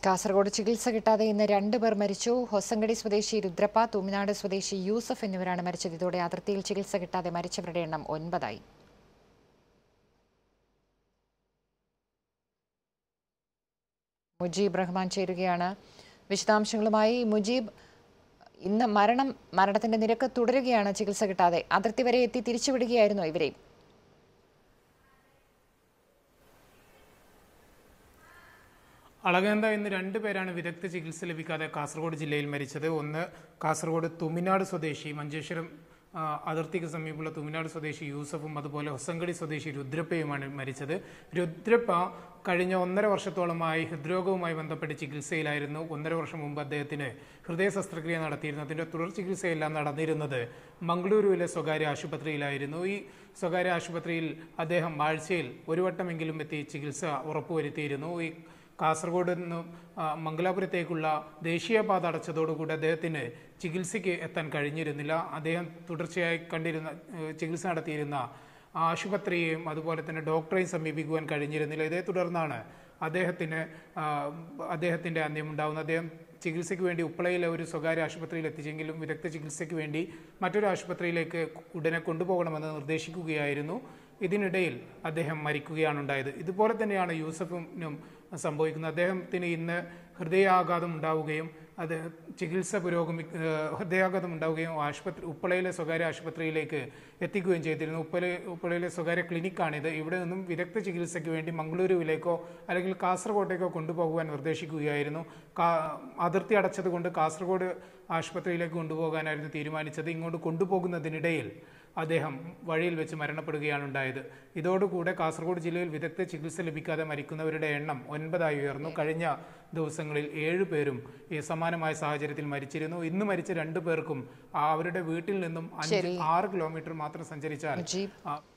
കാസർഗോഡ് ചികിത്സ കിട്ടാതെ ഇന്ന് രണ്ടു പേർ മരിച്ചു ഹൊസങ്കടി സ്വദേശി രുദ്രപ്പ തൂമിനാട് സ്വദേശി യൂസഫ് എന്നിവരാണ് മരിച്ചത് ഇതോടെ അതിർത്തിയിൽ ചികിത്സ കിട്ടാതെ മരിച്ചവരുടെ എണ്ണം ഒൻപതായി മുജീബ് റഹ്മാൻ ചേരുകയാണ് വിശദാംശങ്ങളുമായി മുജീബ് ഇന്ന് മരണം മരണത്തിന്റെ നിരക്ക് തുടരുകയാണ് ചികിത്സ കിട്ടാതെ അതിർത്തി വരെ എത്തി തിരിച്ചുവിടുകയായിരുന്നു ഇവരെ അളകനന്ദ ഇന്ന് രണ്ട് പേരാണ് വിദഗ്ധ ചികിത്സ ലഭിക്കാതെ കാസർഗോഡ് ജില്ലയിൽ മരിച്ചത് ഒന്ന് കാസർഗോഡ് തുമിനാട് സ്വദേശി മഞ്ചേശ്വരം ആ, അതിർത്തിക്ക് സമീപമുള്ള തുമിനാട് സ്വദേശി യൂസഫും അതുപോലെ ഹൊസങ്കടി സ്വദേശി രുദ്രപ്പയുമാണ് മരിച്ചത് രുദ്രപ്പ കഴിഞ്ഞ ഒന്നര വർഷത്തോളമായി ഹൃദ്രോഗവുമായി ബന്ധപ്പെട്ട് ചികിത്സയിലായിരുന്നു ഒന്നര വർഷം മുമ്പ് അദ്ദേഹത്തിന് ഹൃദയ ശസ്ത്രക്രിയ നടത്തിയിരുന്നു അതിന്റെ തുടർ ചികിത്സയെല്ലാം നടന്നിരുന്നത് മംഗളൂരുവിലെ സ്വകാര്യ ആശുപത്രിയിലായിരുന്നു ഈ സ്വകാര്യ ആശുപത്രിയിൽ അദ്ദേഹം ആഴ്ചയിൽ ഒരു വട്ടമെങ്കിലും എത്തി ചികിത്സ ഉറപ്പുവരുത്തിയിരുന്നു ഈ കാസർഗോഡ് നിന്നും ആ, മംഗലാപുരത്തേക്കുള്ള ദേശീയപാത അടച്ചതോടുകൂടി അദ്ദേഹത്തിന് ചികിത്സയ്ക്ക് എത്താൻ കഴിഞ്ഞിരുന്നില്ല അദ്ദേഹം തുടർച്ചയായി കണ്ടിരുന്ന ഏഹ്, ചികിത്സ നടത്തിയിരുന്ന ആശുപത്രിയെയും അതുപോലെ തന്നെ ഡോക്ടറെയും സമീപിക്കുവാൻ കഴിഞ്ഞിരുന്നില്ല ഇതേ തുടർന്നാണ് അദ്ദേഹത്തിന് ആ, അദ്ദേഹത്തിന്റെ അന്ത്യമുണ്ടാവുന്നത് അദ്ദേഹം ചികിത്സയ്ക്ക് വേണ്ടി ഉപ്പളയിലെ ഒരു സ്വകാര്യ ആശുപത്രിയിൽ എത്തിച്ചെങ്കിലും വിദഗ്ധ ചികിത്സയ്ക്ക് വേണ്ടി മറ്റൊരു ആശുപത്രിയിലേക്ക് ഉടനെ കൊണ്ടുപോകണമെന്ന് നിർദ്ദേശിക്കുകയായിരുന്നു ഇതിനിടയിൽ അദ്ദേഹം മരിക്കുകയാണ് ഉണ്ടായത് ഇതുപോലെ തന്നെയാണ് യൂസഫിനും സംഭവിക്കുന്നത് അദ്ദേഹത്തിന് ഇന്ന് ഹൃദയാഘാതം ഉണ്ടാവുകയും അത് ചികിത്സ പുരോഗമി ഏഹ് ഹൃദയാഘാതം ഉണ്ടാവുകയും ആശുപത്രി ഉപ്പളയിലെ സ്വകാര്യ ആശുപത്രിയിലേക്ക് എത്തിക്കുകയും ചെയ്തിരുന്നു ഉപ്പല ഉപ്പളയിലെ സ്വകാര്യ ക്ലിനിക്കാണിത് ഇവിടെ നിന്നും വിദഗ്ധ ചികിത്സയ്ക്ക് വേണ്ടി മംഗളൂരുവിലേക്കോ അല്ലെങ്കിൽ കാസർഗോട്ടേക്കോ കൊണ്ടുപോകുവാൻ നിർദ്ദേശിക്കുകയായിരുന്നു കാ- അതിർത്തി അടച്ചതുകൊണ്ട് കാസർഗോഡ് ആശുപത്രിയിലേക്ക് കൊണ്ടുപോകാനായിരുന്നു തീരുമാനിച്ചത് ഇങ്ങോട്ട് കൊണ്ടുപോകുന്നതിനിടയിൽ അദ്ദേഹം വഴിയിൽ വെച്ച് മരണപ്പെടുകയാണ് ഉണ്ടായത് ഇതോടുകൂടെ കാസർഗോഡ് ജില്ലയിൽ വിദഗ്ധ ചികിത്സ ലഭിക്കാതെ മരിക്കുന്നവരുടെ എണ്ണം ഒൻപതായി ഉയർന്നു കഴിഞ്ഞ ദിവസങ്ങളിൽ ഏഴു പേരും ഈ സമാനമായ സാഹചര്യത്തിൽ മരിച്ചിരുന്നു ഇന്ന് മരിച്ച രണ്ടു പേർക്കും ആ അവരുടെ വീട്ടിൽ നിന്നും അഞ്ച് ശരി. ആറ് കിലോമീറ്റർ മാത്രം സഞ്ചരിച്ചാൽ മുജീബ് ആ,